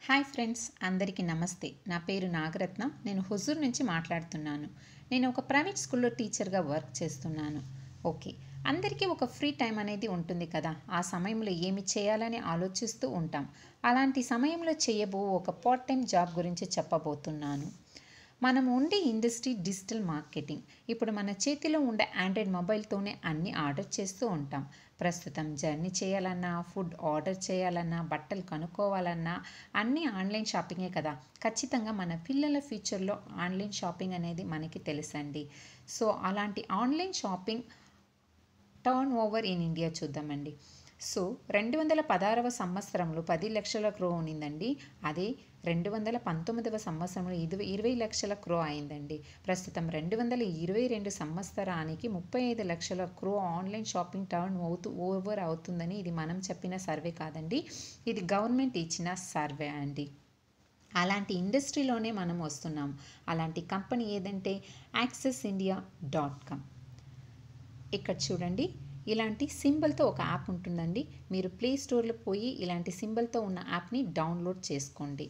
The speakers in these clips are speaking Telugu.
హాయ్ ఫ్రెండ్స్ అందరికీ నమస్తే నా పేరు నాగరత్న నేను హుజూర్ నుంచి మాట్లాడుతున్నాను నేను ఒక ప్రైవేట్ స్కూల్లో టీచర్గా వర్క్ చేస్తున్నాను ఓకే అందరికీ ఒక ఫ్రీ టైం అనేది ఉంటుంది కదా ఆ సమయంలో ఏమి చేయాలని ఆలోచిస్తూ ఉంటాం అలాంటి సమయంలో చేయబో ఒక పార్ట్ టైం జాబ్ గురించి చెప్పబోతున్నాను మనం ఉండే ఇండస్ట్రీ డిజిటల్ మార్కెటింగ్ ఇప్పుడు మన చేతిలో ఉండే ఆండ్రాయిడ్ మొబైల్తోనే అన్నీ ఆర్డర్ చేస్తూ ఉంటాం ప్రస్తుతం జర్నీ చేయాలన్నా ఫుడ్ ఆర్డర్ చేయాలన్నా బట్టలు కనుక్కోవాలన్నా అన్నీ ఆన్లైన్ షాపింగే కదా ఖచ్చితంగా మన పిల్లల ఫ్యూచర్లో ఆన్లైన్ షాపింగ్ అనేది మనకి తెలుసండి సో అలాంటి online shopping turnover in India చూద్దామండి సో రెండు వందల పదహారవ సంవత్సరంలో పది లక్షల క్రో ఉన్నిందండి అదే రెండు వందల పంతొమ్మిదవ సంవత్సరంలో ఇరవై ఇరవై లక్షల క్రో అయిందండి ప్రస్తుతం రెండు వందల ఇరవై రెండు సంవత్సరానికి ముప్పై ఐదు లక్షల క్రో ఆన్లైన్ షాపింగ్ టర్న్ అవుతూ ఓవర్ అవుతుందని ఇది మనం చెప్పిన సర్వే కాదండి ఇది గవర్నమెంట్ ఇచ్చిన సర్వే అండి అలాంటి ఇండస్ట్రీలోనే మనం వస్తున్నాం అలాంటి కంపెనీ ఏదంటే యాక్సెస్ ఇండియా డాట్ కామ్ ఇక్కడ చూడండి ఇలాంటి సింబల్తో ఒక యాప్ ఉంటుందండి మీరు ప్లే స్టోర్లో పోయి ఇలాంటి సింబల్తో ఉన్న యాప్ని డౌన్లోడ్ చేసుకోండి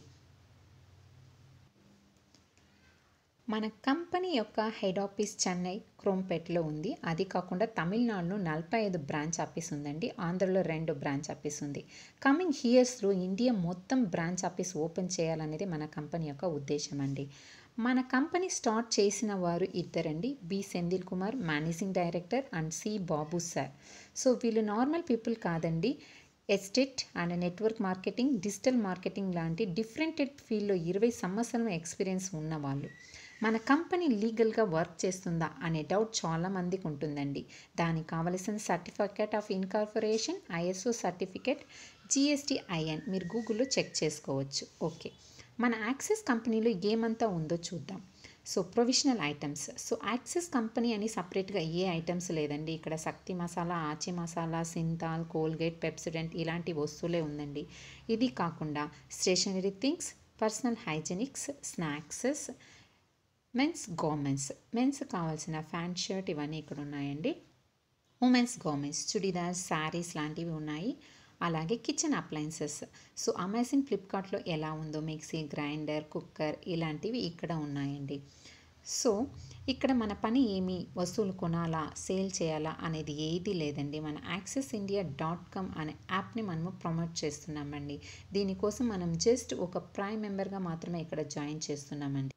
మన కంపెనీ యొక్క హెడ్ ఆఫీస్ చెన్నై క్రోంపేట్లో ఉంది అది కాకుండా తమిళనాడులో నలభై ఐదు బ్రాంచ్ ఆఫీస్ ఉందండి ఆంధ్రలో రెండు బ్రాంచ్ ఆఫీస్ ఉంది కమింగ్ హియర్స్లో ఇండియా మొత్తం బ్రాంచ్ ఆఫీస్ ఓపెన్ చేయాలనేది మన కంపెనీ యొక్క ఉద్దేశం అండి మన కంపెనీ స్టార్ట్ చేసిన వారు ఇద్దరండి B Sendil Kumar managing director and C Babu sir so వీళ్ళు నార్మల్ పీపుల్ కాదండి estate and network marketing digital marketing లాంటి డిఫరెంట్ ఫీల్డ్లో ఇరవై సంవత్సరం ఎక్స్పీరియన్స్ ఉన్నవాళ్ళు మన కంపెనీ లీగల్గా వర్క్ చేస్తుందా అనే డౌట్ చాలా మందికి ఉంటుందండి దానికి కావలసిన certificate of incorporation ISO certificate GST IN మీరు గూగుల్లో చెక్ చేసుకోవచ్చు ఓకే మన యాక్సిస్ కంపెనీలో ఏమంతా ఉందో చూద్దాం so provisional items so axis company అని సపరేట్గా ఏ ఐటమ్స్ లేదండి ఇక్కడ శక్తి మసాలా ఆచి మసాలా సింతాల్ కోల్గేట్ పెప్సిడెంట్ ఇలాంటి వస్తువులే ఉందండి ఇది కాకుండా stationery things personal hygienics snacks men's garments men's కావాల్సిన ప్యాంట్ షర్ట్ ఇవన్నీ ఇక్కడ ఉన్నాయండి ఉమెన్స్ గవర్మెంట్స్ చుడిదార్ శారీస్ లాంటివి ఉన్నాయి అలాగే కిచెన్ అప్లయన్సెస్ సో అమెజాన్ ఫ్లిప్కార్ట్లో ఎలా ఉందో మిక్సీ గ్రైండర్ కుక్కర్ ఇలాంటివి ఇక్కడ ఉన్నాయండి సో ఇక్కడ మన పని ఏమి వస్తువులు కొనాలా సేల్ చేయాలా అనేది ఏది లేదండి మన యాక్సెస్ ఇండియా డాట్ కామ్ అనే యాప్ని మనము ప్రమోట్ చేస్తున్నామండి దీనికోసం మనం జస్ట్ ఒక ప్రైమ్ మెంబర్గా మాత్రమే ఇక్కడ జాయిన్ చేస్తున్నామండి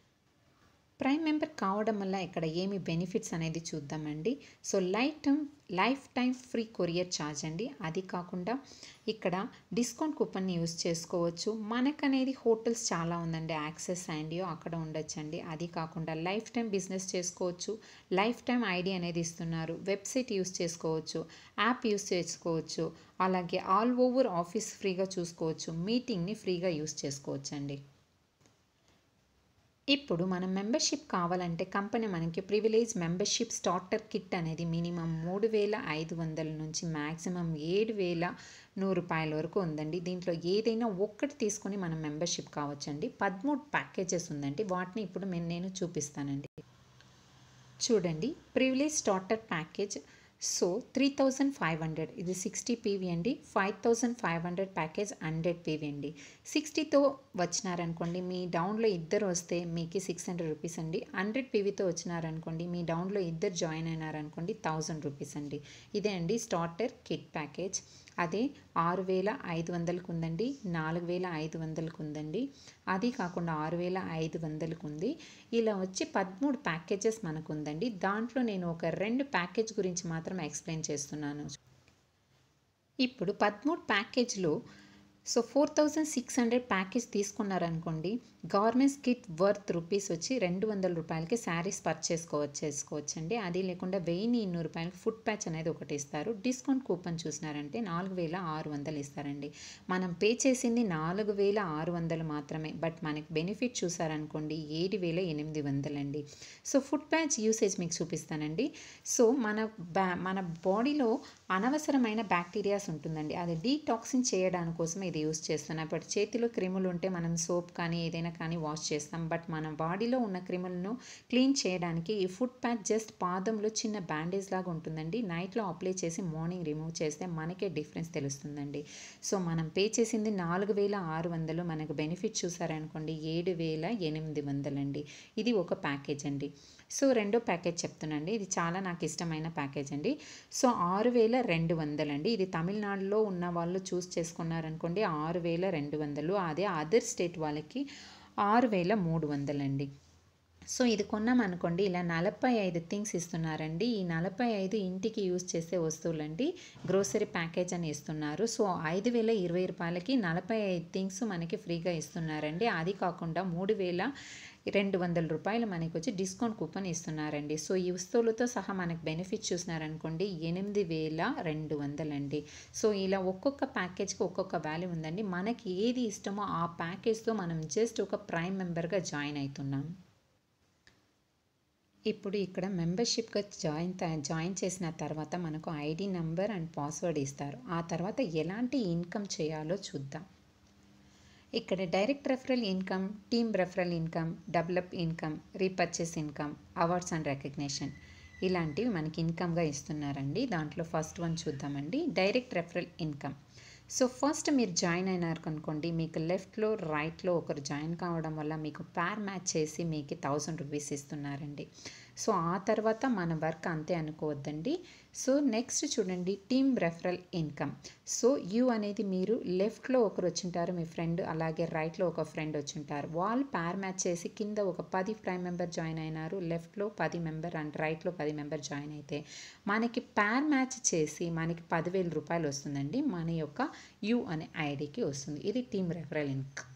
ప్రైమ్ మెంబర్ కావడం వల్ల ఇక్కడ ఏమి బెనిఫిట్స్ అనేది చూద్దామండి so lifetime lifetime free courier charge అండి అది కాకుండా ఇక్కడ డిస్కౌంట్ కూపన్ని యూస్ చేసుకోవచ్చు మనకనేది హోటల్స్ చాలా ఉందండి యాక్సెస్ అండియో అక్కడ ఉండొచ్చండి అది కాకుండా లైఫ్ టైం బిజినెస్ చేసుకోవచ్చు లైఫ్ టైం ఐడి అనేది ఇస్తున్నారు వెబ్సైట్ యూస్ చేసుకోవచ్చు యాప్ యూస్ చేసుకోవచ్చు అలాగే ఆల్ ఓవర్ ఆఫీస్ ఫ్రీగా చూసుకోవచ్చు మీటింగ్ని ఫ్రీగా యూస్ చేసుకోవచ్చు అండి ఇప్పుడు మనం మెంబర్షిప్ కావాలంటే కంపెనీ మనకి ప్రివిలేజ్ మెంబర్షిప్ స్టార్టర్ కిట్ అనేది మినిమం మూడు వేల ఐదు వందల నుంచి మ్యాక్సిమం ఏడు వేల నూరు రూపాయల వరకు ఉందండి దీంట్లో ఏదైనా ఒక్కటి తీసుకొని మనం మెంబర్షిప్ కావచ్చండి పదమూడు ప్యాకేజెస్ ఉందండి వాటిని ఇప్పుడు నేను చూపిస్తానండి చూడండి privilege starter package so three thousand five hundred ఇది సిక్స్టీ పీవీ అండి five thousand five hundred package hundred PV అండి సిక్స్టీతో వచ్చినారనుకోండి మీ డౌన్లో ఇద్దరు వస్తే మీకు సిక్స్ హండ్రెడ్ రూపీస్ అండి హండ్రెడ్ పీవీతో వచ్చినారనుకోండి మీ డౌన్లో ఇద్దరు జాయిన్ అయినారనుకోండి థౌజండ్ రూపీస్ అండి ఇదే అండి స్టార్టర్ కిట్ ప్యాకేజ్ అదే ఆరు వేల ఐదు వందలకు ఉందండి నాలుగు వేల ఐదు వందలకు ఉందండి అది కాకుండా ఆరు వేల ఐదు వందలకు ఉంది ఇలా వచ్చి పదమూడు ప్యాకేజెస్ మనకు ఉందండి దాంట్లో నేను ఒక రెండు ప్యాకేజ్ గురించి మాత్రం ఎక్స్ప్లెయిన్ చేస్తున్నాను ఇప్పుడు పదమూడు ప్యాకేజ్లో so four thousand six hundred package తీసుకున్నారనుకోండి గవర్నమెంట్స్ కిట్ వర్త్ రూపీస్ వచ్చి రెండు వందల రూపాయలకి శారీస్ పర్చేస్ చేసుకోవచ్చండి అది లేకుండా వెయ్యి ఇన్నూరు రూపాయలకి ఫుడ్ ప్యాచ్ అనేది ఒకటి ఇస్తారు డిస్కౌంట్ కూపన్ చూసినారంటే నాలుగు వేల ఆరు వందలు ఇస్తారండి మనం పే చేసింది నాలుగు వేల ఆరు వందలు మాత్రమే బట్ మనకి బెనిఫిట్ చూసారనుకోండి ఏడు వేల ఎనిమిది వందలండి సో ఫుడ్ ప్యాచ్ యూసేజ్ మీకు చూపిస్తానండి సో మన బ్యా మన బాడీలో అనవసరమైన బ్యాక్టీరియాస్ ఉంటుందండి అది డీటాక్సిన్ చేయడానికి కోసం ఇది యూస్ చేస్తున్నాం ఇప్పుడు చేతిలో క్రిములు ఉంటే మనం సోప్ కానీ ఏదైనా కానీ వాష్ చేస్తాం బట్ మన బాడీలో ఉన్న క్రిములను క్లీన్ చేయడానికి ఈ ఫుడ్ ప్యాక్ జస్ట్ పాదంలో చిన్న బ్యాండేజ్ లాగా ఉంటుందండి నైట్లో అప్లై చేసి మార్నింగ్ రిమూవ్ చేస్తే మనకే డిఫరెన్స్ తెలుస్తుందండి సో మనం పే చేసింది నాలుగు వేల ఆరు వందలు మనకు బెనిఫిట్ చూసారనుకోండి ఏడు వేల ఎనిమిది వందలండి ఇది ఒక ప్యాకేజ్ అండి సో రెండో ప్యాకేజ్ చెప్తున్నాండి ఇది చాలా నాకు ఇష్టమైన ప్యాకేజ్ అండి సో ఆరు వేల రెండు వందలండి ఇది తమిళనాడులో ఉన్న వాళ్ళు చూస్ చేసుకున్నారనుకోండి ఆరు వేల రెండు వందలు అదే అదర్ స్టేట్ వాళ్ళకి ఆరు వేల మూడు వందలండి సో ఇది కొన్నాం అనుకోండి ఇలా నలభై ఐదు థింగ్స్ ఇస్తున్నారండి ఈ నలభై ఐదు ఇంటికి యూజ్ చేసే వస్తువులండి గ్రోసరీ ప్యాకేజ్ అని ఇస్తున్నారు సో ఐదు వేల ఇరవై రూపాయలకి నలభై ఐదు థింగ్స్ మనకి ఫ్రీగా ఇస్తున్నారండి అది కాకుండా మూడు వేల రెండు వందల రూపాయలు మనకి వచ్చి డిస్కౌంట్ కూపన్ ఇస్తున్నారండి సో ఈ వస్తువులతో సహా మనకు బెనిఫిట్ చూసినారనుకోండి ఎనిమిది వేల రెండు వందలండి సో ఇలా ఒక్కొక్క ప్యాకేజ్కి ఒక్కొక్క వాల్యూ ఉందండి మనకి ఏది ఇష్టమో ఆ ప్యాకేజ్తో మనం జస్ట్ ఒక ప్రైమ్ మెంబర్గా జాయిన్ అవుతున్నాం ఇప్పుడు ఇక్కడ మెంబర్షిప్గా జాయిన్ జాయిన్ చేసిన తర్వాత మనకు ఐడి నంబర్ అండ్ పాస్వర్డ్ ఇస్తారు ఆ తర్వాత ఎలాంటి ఇన్కమ్ చేయాలో చూద్దాం ఇక్కడ direct referral income team referral income develop income repurchase income awards and recognition ఇలాంటివి మనకి ఇన్కమ్గా ఇస్తున్నారండి దాంట్లో ఫస్ట్ వన్ చూద్దామండి direct referral income so first మీరు జాయిన్ అయినారు అనుకోండి మీకు లెఫ్ట్లో రైట్లో ఒకరు జాయిన్ కావడం వల్ల మీకు పేర్ మ్యాచ్ చేసి మీకు థౌసండ్ రూపీస్ ఇస్తున్నారండి సో ఆ తర్వాత మన వర్క్ అంతే అనుకోవద్దండి సో నెక్స్ట్ చూడండి team referral income so U అనేది మీరు లెఫ్ట్లో ఒకరు వచ్చింటారు మీ ఫ్రెండ్ అలాగే రైట్లో ఒక ఫ్రెండ్ వచ్చింటారు వాళ్ళు పేర్ మ్యాచ్ చేసి కింద ఒక పది ప్రైమ్ మెంబర్ జాయిన్ అయినారు లెఫ్ట్లో పది మెంబర్ అండ్ రైట్లో పది మెంబర్ జాయిన్ అయితే మనకి పేర్ మ్యాచ్ చేసి మనకి పదివేల రూపాయలు వస్తుందండి మన యొక్క యూ అనే ఐడికి వస్తుంది ఇది టీమ్ రెఫరల్ ఇన్కమ్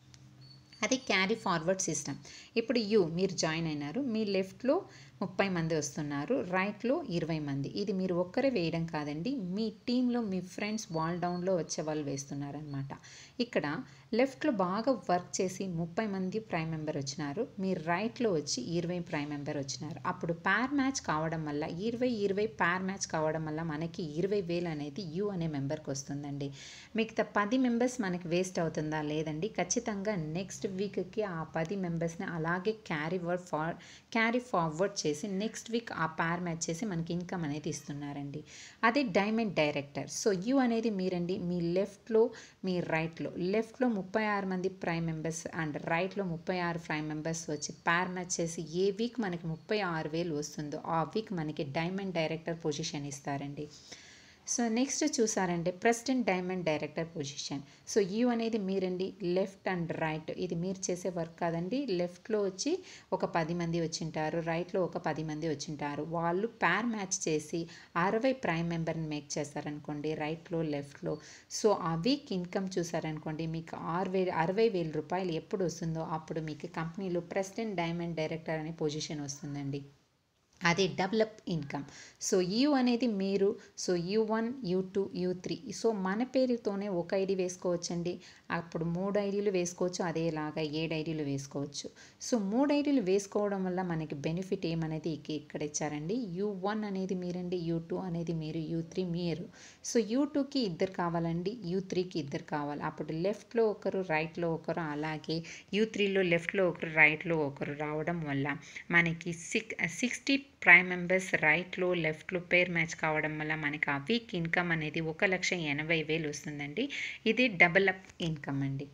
అది క్యారీ ఫార్వర్డ్ సిస్టమ్ ఇప్పుడు యూ మీరు జాయిన్ అయినారు మీ లెఫ్ట్లో ముప్పై మంది వస్తున్నారు రైట్లో ఇరవై మంది ఇది మీరు ఒక్కరే వేయడం కాదండి మీ టీంలో మీ ఫ్రెండ్స్ వాల్ డౌన్లో వచ్చే వాళ్ళు వేస్తున్నారనమాట ఇక్కడ లెఫ్ట్లో బాగా వర్క్ చేసి ముప్పై మంది ప్రైమ్ మెంబర్ వచ్చినారు మీ రైట్లో వచ్చి ఇరవై ప్రైమ్ మెంబర్ వచ్చినారు అప్పుడు పేర్ మ్యాచ్ కావడం వల్ల ఇరవై ఇరవై పేర్ మ్యాచ్ కావడం వల్ల మనకి ఇరవై వేలు అనేది యూ అనే మెంబర్కి వస్తుందండి మిగతా పది మెంబర్స్ మనకి వేస్ట్ అవుతుందా లేదండి ఖచ్చితంగా నెక్స్ట్ వీక్కి ఆ పది మెంబర్స్ని అలాగే carry ward for carry forward చేసి నెక్స్ట్ వీక్ ఆ పేర్ మ్యాచ్ చేసి మనకి ఇన్కమ్ అనేది ఇస్తున్నారండి అదే డైమండ్ డైరెక్టర్ సో యూ అనేది మీరండి మీ లెఫ్ట్లో మీ రైట్లో లెఫ్ట్లో ముప్పై ఆరు మంది ప్రైమ్ మెంబర్స్ అండ్ రైట్లో ముప్పై ఆరు ప్రైమ్ మెంబర్స్ వచ్చి పేర్ మ్యాచ్ చేసి ఏ వీక్ మనకి ముప్పై ఆరు వేలు వస్తుందో ఆ వీక్ మనకి డైమండ్ డైరెక్టర్ పొజిషన్ ఇస్తారండి సో నెక్స్ట్ చూసారంటే president diamond director position so U అనేది మీరండి లెఫ్ట్ అండ్ రైట్ ఇది మీరు చేసే వర్క్ కాదండి లెఫ్ట్లో వచ్చి ఒక పది మంది వచ్చింటారు రైట్లో ఒక పది మంది వచ్చింటారు వాళ్ళు పేర్ మ్యాచ్ చేసి అరవై ప్రైమ్ మెంబర్ని మేక్ చేస్తారనుకోండి రైట్లో లెఫ్ట్లో సో ఆ వీక్ ఇన్కమ్ చూసారనుకోండి మీకు ఆరు వేలు అరవై వేల రూపాయలు ఎప్పుడు వస్తుందో అప్పుడు మీకు కంపెనీలో ప్రెసిడెంట్ డైమండ్ డైరెక్టర్ అనే పొజిషన్ వస్తుందండి అది డెవలప్ ఇన్కమ్ సో యూ అనేది మీరు so U one U two U three so మన పేరుతోనే ఒక ఐడి వేసుకోవచ్చండి అప్పుడు మూడు ఐడీలు వేసుకోవచ్చు అదేలాగా ఏడు ఐడీలు వేసుకోవచ్చు సో మూడు ఐడీలు వేసుకోవడం వల్ల మనకి బెనిఫిట్ ఏమనేది ఇక్కడ ఇచ్చారండి యూ వన్ అనేది మీరండి యూ టూ అనేది మీరు యూ త్రీ మీరు సో యూ టూకి ఇద్దరు కావాలండి యూ త్రీకి ఇద్దరు కావాలి అప్పుడు లెఫ్ట్లో ఒకరు రైట్లో ఒకరు అలాగే యూ త్రీలో లెఫ్ట్లో ఒకరు రైట్లో ఒకరు రావడం వల్ల మనకి సిక్ సిక్స్టీ ప్రైమ్ మెంబర్స్ రైట్లో లెఫ్ట్లో పేర్ మ్యాచ్ కావడం వల్ల మనకి ఆ వీక్ ఇన్కమ్ అనేది ఒక లక్ష ఎనభై వేలు వస్తుందండి ఇది డబల్ అప్ ఇన్కమ్ అండి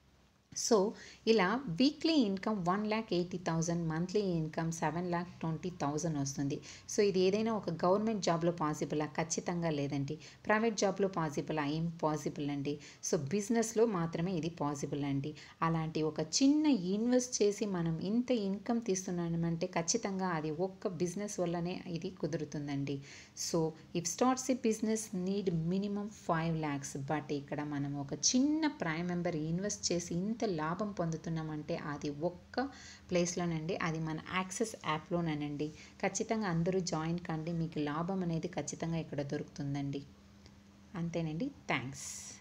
సో ఇలా weekly income one lakh eighty thousand monthly income seven lakh twenty thousand వస్తుంది సో ఇది ఏదైనా ఒక గవర్నమెంట్ జాబ్లో పాసిబులా ఖచ్చితంగా లేదండి ప్రైవేట్ జాబ్లో పాసిబులా ఇంపాసిబుల్ అండి సో బిజినెస్లో మాత్రమే ఇది పాసిబుల్ అండి అలాంటి ఒక చిన్న ఇన్వెస్ట్ చేసి మనం ఇంత ఇన్కమ్ తీస్తున్నామంటే ఖచ్చితంగా అది ఒక్క బిజినెస్ వల్లనే ఇది కుదురుతుందండి so if starts a business need minimum five lakhs but ఇక్కడ మనం ఒక చిన్న ప్రైమ్ మెంబర్ ఇన్వెస్ట్ చేసి ఇంత లాభం పొందుతున్నామంటే అది ఒక్క ప్లేస్లోనండి అది మన యాక్సెస్ యాప్లోనేనండి ఖచ్చితంగా అందరూ జాయిన్ కండి మీకు లాభం అనేది ఖచ్చితంగా ఇక్కడ దొరుకుతుందండి అంతేనండి థ్యాంక్స్